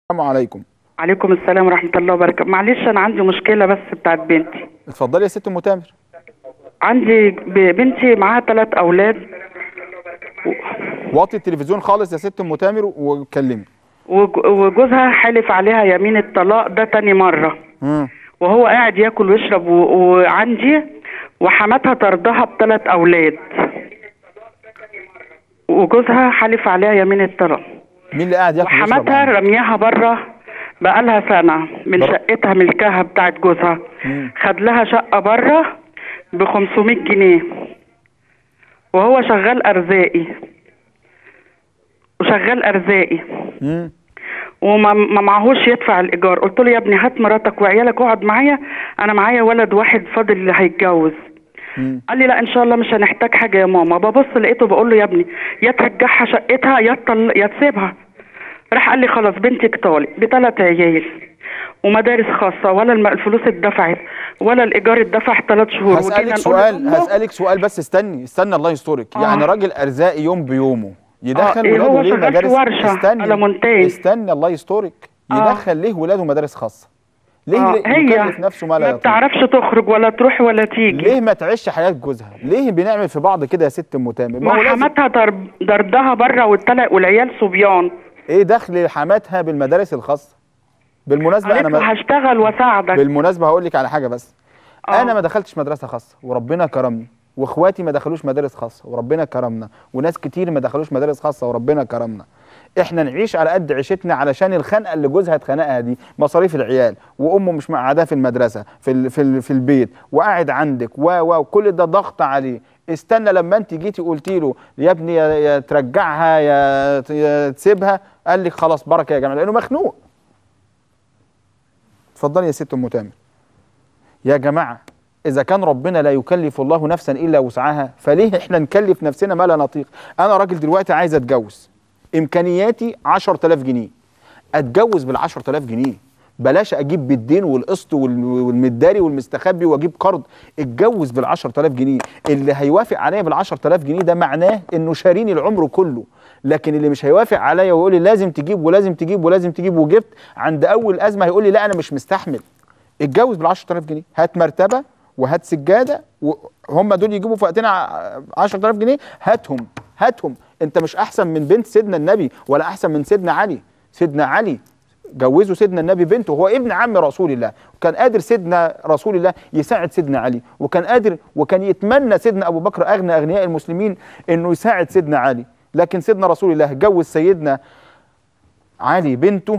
السلام عليكم عليكم السلام ورحمة الله وبركاته معلش أنا عندي مشكلة بس بتاعت بنتي اتفضلي يا ست ام تامر عندي ب- بنتي معاها ثلاث أولاد وطي التلفزيون خالص يا ست ام تامر واتكلمي وج- وجوزها حلف عليها يمين الطلاق ده تاني مرة مم. وهو قاعد ياكل ويشرب و- وعندي وحماتها طردها بثلاث أولاد وجوزها حلف عليها يمين الطلاق مين اللي قاعد ياكل ويشرب وحماتها عندك؟ رمياها بره بقالها سنة من بر- شقتها ملكها بتاعت جوزها مم. خد لها شقة بره ب 500 جنيه وهو شغال أرزاقي وشغال أرزاقي مم. وما ما معهوش يدفع الإيجار قلت له يا ابني هات مراتك وعيالك واقعد معايا أنا معايا ولد واحد فاضل اللي هيتجوز مم. قال لي لا ان شاء الله مش هنحتاج حاجه يا ماما ببص لقيته بقول له يا ابني يا ترجعها شقتها يا تطل... يا تسيبها راح قال لي خلاص بنتك طالق بثلاث عيال ومدارس خاصه ولا الم- الفلوس اتدفعت ولا الايجار اتدفع ثلاث شهور هسألك نقول سؤال لأمه، هسألك سؤال بس استني استني الله يسترك آه. يعني راجل ارزاقي يوم بيومه يدخل إيه ولاده هو ليه شغال في مدارس ورشة استني على مونتاج. استني الله يسترك آه. يدخل ليه ولاده مدارس خاصه ليه آه ليه هي يكلف نفسه ما لا ما يطيق بتعرفش تخرج ولا تروح ولا تيجي ليه ما تعيش حياه جوزها ليه بنعمل في بعض كده يا ست ام تامر ما هو ما لازم حماتها ضرب- دردها بره والتلق والعيال صبيان ايه دخل حماتها بالمدارس الخاصه بالمناسبه انا قالت له ما هشتغل واساعدك بالمناسبه هقول لك على حاجه بس آه. انا ما دخلتش مدرسه خاصه وربنا كرمني واخواتي ما دخلوش مدارس خاصه وربنا كرمنا وناس كتير ما دخلوش مدارس خاصه وربنا كرمنا احنا نعيش على قد عيشتنا علشان الخنقه اللي جوزها اتخنقها دي مصاريف العيال وامه مش مقعداه في المدرسه في ال في, ال في البيت وقاعد عندك و و وكل ده ضغط عليه استنى لما انت جيتي قلتي له يا ابني يا, يا ترجعها يا, ت- يا تسيبها قال لك خلاص بركه يا جماعه لانه مخنوق اتفضلي يا ست ام تامر يا جماعة إذا كان ربنا لا يكلف الله نفسا إلا وسعها فليه إحنا نكلف نفسنا ما لا نطيق أنا راجل دلوقتي عايز أتجوز إمكانياتي 10000 جنيه أتجوز بال 10000 جنيه بلاش أجيب بالدين والقسط وال- والمداري والمستخبي وأجيب قرض اتجوز بال 10000 جنيه اللي هيوافق عليا بال 10000 جنيه ده معناه إنه شاريني العمر كله لكن اللي مش هيوافق عليا ويقول لي لازم تجيب ولازم تجيب ولازم تجيب وجبت عند أول أزمة هيقول لي لا أنا مش مستحمل اتجوز بال 10000 جنيه هات مرتبه وهات سجاده وهم دول يجيبوا في وقتنا ع- 10000 جنيه هاتهم هاتهم انت مش احسن من بنت سيدنا النبي ولا احسن من سيدنا علي سيدنا علي جوزوا سيدنا النبي بنته هو ابن عم رسول الله وكان قادر سيدنا رسول الله يساعد سيدنا علي وكان قادر وكان يتمنى سيدنا ابو بكر اغنى اغنياء المسلمين انه يساعد سيدنا علي لكن سيدنا رسول الله جوز سيدنا علي بنته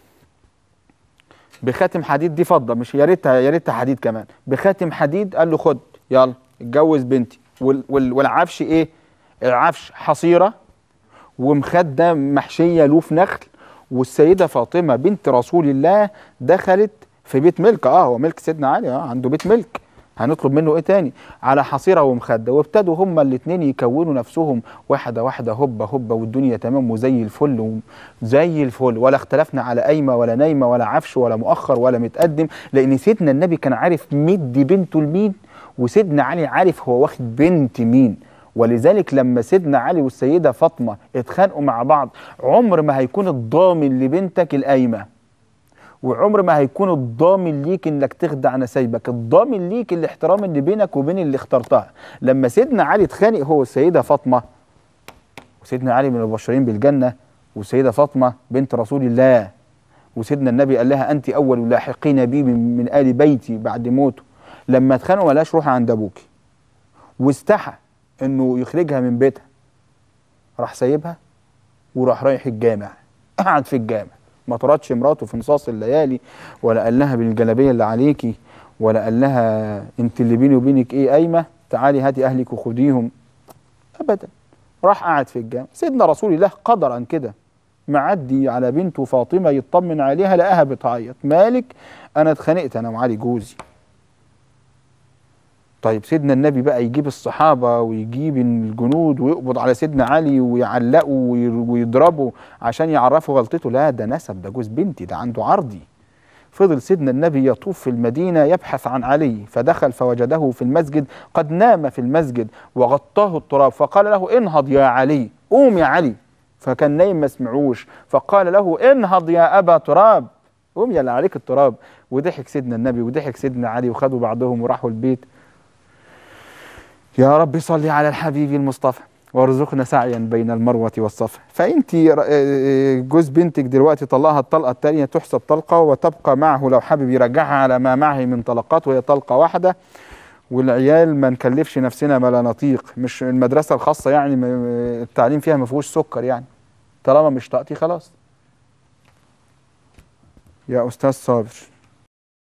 بخاتم حديد دي فضه مش يا ريتها يا ريتها حديد كمان بخاتم حديد قال له خد يلا اتجوز بنتي وال وال والعفش ايه العفش حصيره ومخده محشيه لوف نخل والسيده فاطمه بنت رسول الله دخلت في بيت ملك اه هو ملك سيدنا علي اه عنده بيت ملك هنطلب منه ايه تاني على حصيره ومخده وابتدوا هما الاثنين يكونوا نفسهم واحده واحده هوبا هوبا والدنيا تمام وزي الفل زي الفل ولا اختلفنا على قايمه ولا نايمه ولا عفش ولا مؤخر ولا متقدم لان سيدنا النبي كان عارف مدي بنته لمين وسيدنا علي عارف هو واخد بنت مين ولذلك لما سيدنا علي والسيده فاطمه اتخانقوا مع بعض عمر ما هيكون الضامن لبنتك القايمه وعمر ما هيكون الضامن ليك انك تخدع نسايبك الضامن ليك الاحترام اللي بينك وبين اللي اخترتها لما سيدنا علي اتخانق هو والسيده فاطمه وسيدنا علي من المبشرين بالجنه والسيده فاطمه بنت رسول الله وسيدنا النبي قال لها انت اول اللاحقين بي من, من ال بيتي بعد موته لما اتخانقوا ملاش روح عند ابوكي واستحى انه يخرجها من بيتها راح سايبها وراح رايح الجامع قعد في الجامع ما طردش مراته في نصاص الليالي ولا قال لها بالجلابيه اللي عليكي ولا قال لها انت اللي بيني وبينك ايه قايمه تعالي هاتي اهلك وخديهم ابدا راح قعد في الجامع سيدنا رسول الله قدرا كده معدي على بنته فاطمه يطمن عليها لقاها بتعيط مالك انا اتخانقت انا وعلي جوزي طيب سيدنا النبي بقى يجيب الصحابة ويجيب الجنود ويقبض على سيدنا علي ويعلقوا وي- ويضربوا عشان يعرفوا غلطته لا ده نسب ده جوز بنتي ده عنده عرضي فضل سيدنا النبي يطوف في المدينة يبحث عن علي فدخل فوجده في المسجد قد نام في المسجد وغطاه التراب فقال له انهض يا علي قوم يا علي فكان نايم ما سمعوش فقال له انهض يا ابا تراب قوم يلا عليك التراب وضحك سيدنا النبي وضحك سيدنا علي وخدوا بعضهم وراحوا البيت يا رب صل على الحبيب المصطفى وارزقنا سعيا بين المروة والصفا فانت جوز بنتك دلوقتي طلقها الطلقة الثانية تحسب طلقة وتبقى معه لو حابب يرجعها على ما معه من طلقات وهي طلقة واحدة والعيال ما نكلفش نفسنا ما لا نطيق مش المدرسة الخاصة يعني م- التعليم فيها ما فيهوش سكر يعني طالما مش طاقتي خلاص يا أستاذ صابر